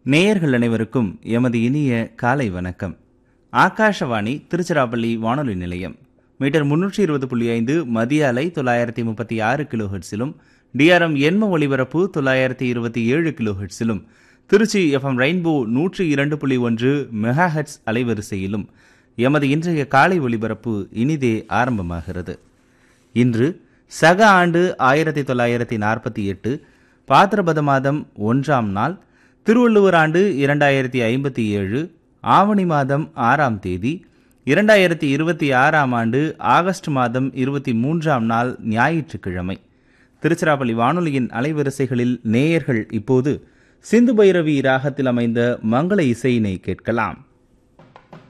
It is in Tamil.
நேயர்கள் அனைவருக்கும் எமது இனிய காலை வணக்கம் ஆகாஷவாணி திருச்சிராப்பள்ளி வானொலி நிலையம் மீட்டர் முன்னூற்றி இருபது புள்ளி ஐந்து மதிய அலை தொள்ளாயிரத்தி முப்பத்தி ஆறு கிலோ ஹெட்ஸிலும் டிஆர்எம் எண்ம ஒலிபரப்பு தொள்ளாயிரத்தி இருபத்தி ஏழு கிலோ ஹெட்ஸிலும் திருச்சி எஃப்எம் ரெயின்போ நூற்றி இரண்டு புள்ளி ஒன்று மெகா ஹெட்ஸ் அலைவரிசையிலும் எமது இன்றைய காலை ஒலிபரப்பு இனிதே ஆரம்பமாகிறது இன்று சக ஆண்டு ஆயிரத்தி தொள்ளாயிரத்தி நாற்பத்தி எட்டு பாத்திரபத மாதம் ஒன்றாம் நாள் திருவள்ளுவர் ஆண்டு இரண்டாயிரத்தி ஐம்பத்தி ஏழு ஆவணி மாதம் ஆறாம் தேதி இரண்டாயிரத்தி இருபத்தி ஆறாம் ஆண்டு ஆகஸ்ட் மாதம் இருபத்தி மூன்றாம் நாள் ஞாயிற்றுக்கிழமை திருச்சிராப்பள்ளி வானொலியின் அலைவரிசைகளில் நேயர்கள் இப்போது சிந்து பைரவி ராகத்தில் அமைந்த மங்கள இசையினை கேட்கலாம்